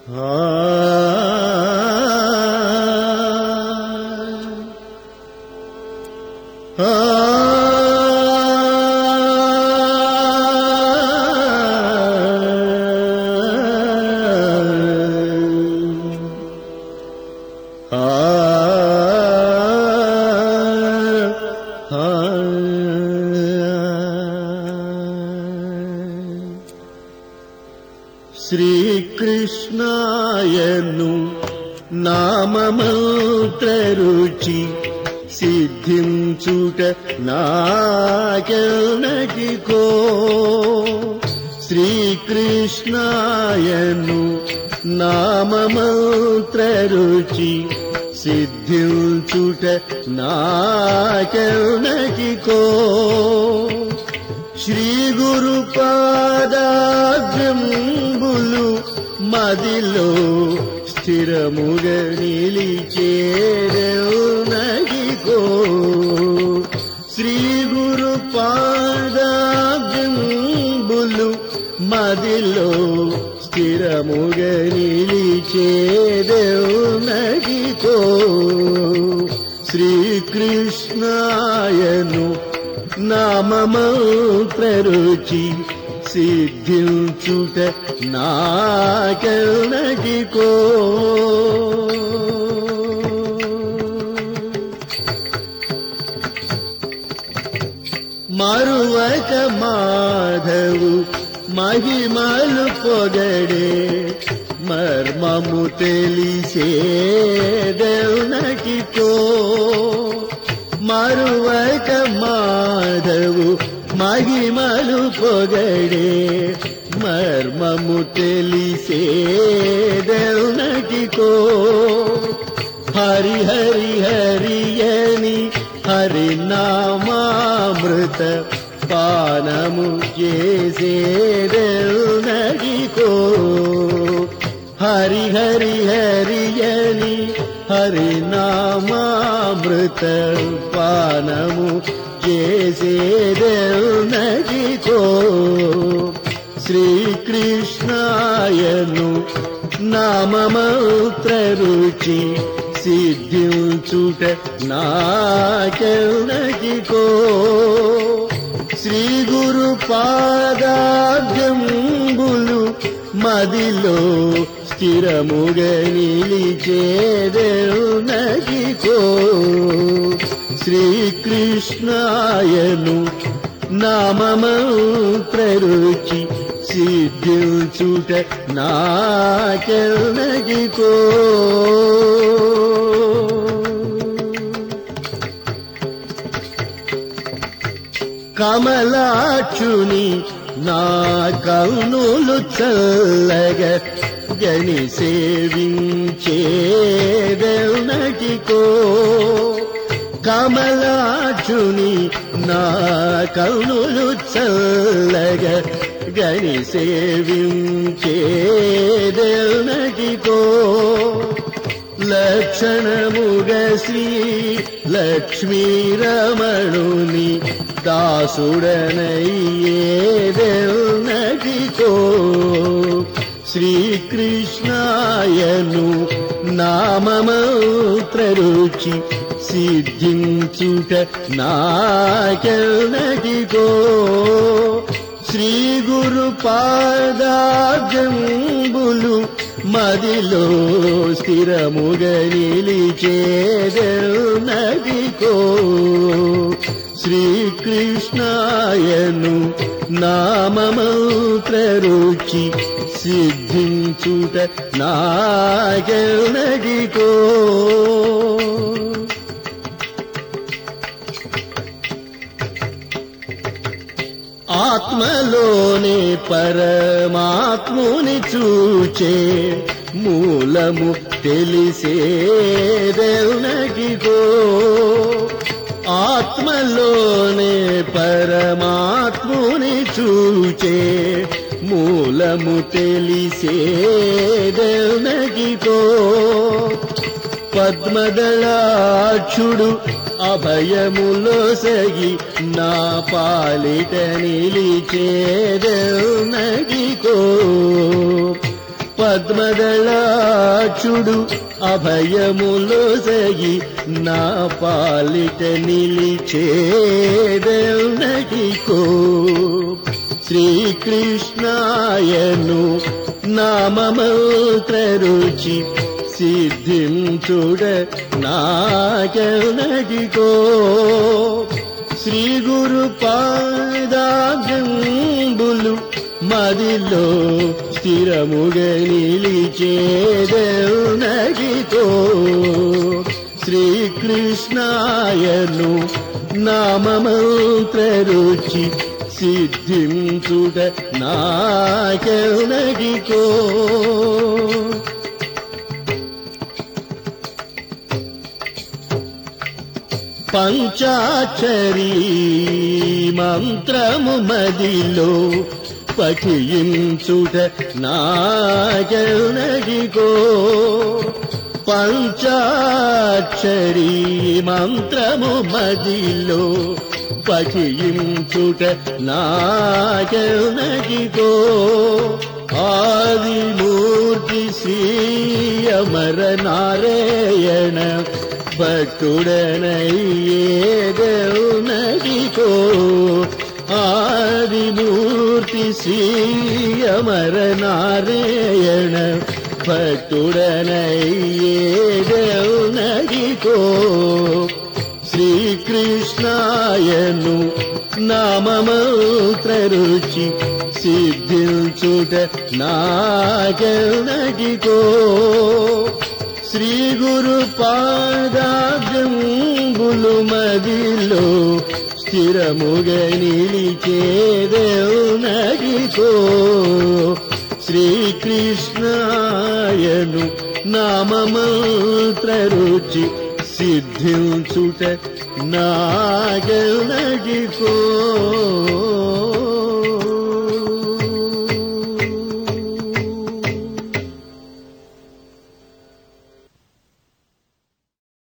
శ్రీకృష్ణాయను నామమంత్రరుచి సిద్ధించుట నాకెనటికో శ్రీకృష్ణాయను నామమంత్రరుచి సిద్ధించుట నాకెనటికో శ్రీ గురు పాదాగ్రంబులు మదిలో స్థిరముగా నిలిచేరనగికో శ్రీ గురు పాదాగ్రంబులు మదిలో స్థిరముగా నిలిచేరనగికో శ్రీకృష్ణాయను నామమంత్రరుచి సిద్ధించుట నాకెనటికో మరువక మాధవు మహిమలు పొగడే మర్మము తెలిసేదనటికో మరువక మాధవు మహిమలు పొగడే మర్మము తెలిసేదనటికో హరి హరి హరియని హరినామామృత పానము చేసేదనటికో హరి హరి హరియని హరినామామృత పానము చేసేదనటికో శ్రీకృష్ణాయను నామమంత్రరుచి సిద్ధించుట నాకెనటికో శ్రీ గురు పాదాభ్యంబులు మదిలో స్థిరముగా నిలిచేదనగికో శ్రీకృష్ణాయను నామమంత్రరుచి సిద్ధించుట నాకెనగికో కమలాక్షుని నా కౌనులు చల్లగ గని సేవించేదనటికో కమలాక్షుని నా కౌనులు చల్లగ గని సేవించేదనటికో లక్షణముగ శ్రీ లక్ష్మీరమణుని దాసుడనయ్యేదనటికో శ్రీకృష్ణాయను నామమంత్రరుచి సిద్ధించుట నాకెనటికో శ్రీ గురు పాదాజంబులు మదిలో స్థిరముగా నిలిచేదనదికో శ్రీకృష్ణాయను నామమంత్రరుచి సిద్ధించుట నాగనదికో ఆత్మలోనే పరమాత్ముని చూచే మూలము తెలిసేదనగిగో ఆత్మలోనే పరమాత్ముని చూచే మూలము తెలిసేదనగిగో పద్మదళాక్షుడు అభయములో సగి నా పాలిట నిలిచేదనగికో పద్మదళాక్షుడు అభయములో సగి నా పాలిట నిలిచేదెన్నటికో శ్రీకృష్ణాయను నామమంత్ర రుచి సిద్ధించుడ నాగనదికో శ్రీ గురు పాదాగంబులు మదిలో స్థిరముగా నిలిచేదెన్నదికో శ్రీకృష్ణాయను నామమంత్ర రుచి సిద్ధించుట నాగనదికో పంచాక్షరీ మంత్రము మదిలో పఠించుట నాగనడిగో పంచాక్షరీ మంత్రము మదిలో పఠించుట నాగనడిగో ఆదిమూర్తి శ్రీ అమర నారాయణ భక్తుడనయ్యేదౌనదికో ఆదిమూర్తి శ్రీ అమర నారాయణ భక్తుడనయ్యేదౌనదికో శ్రీకృష్ణాయను నామమంత్ర రుచి సిద్ధించుట నాగనదికో శ్రీ గురు పాదాబ్జంబులు మదిలో స్థిరముగా నిలిచేదేవునదికో శ్రీకృష్ణాయను నామమంత్ర రుచి సిద్ధించుట నాగనదికో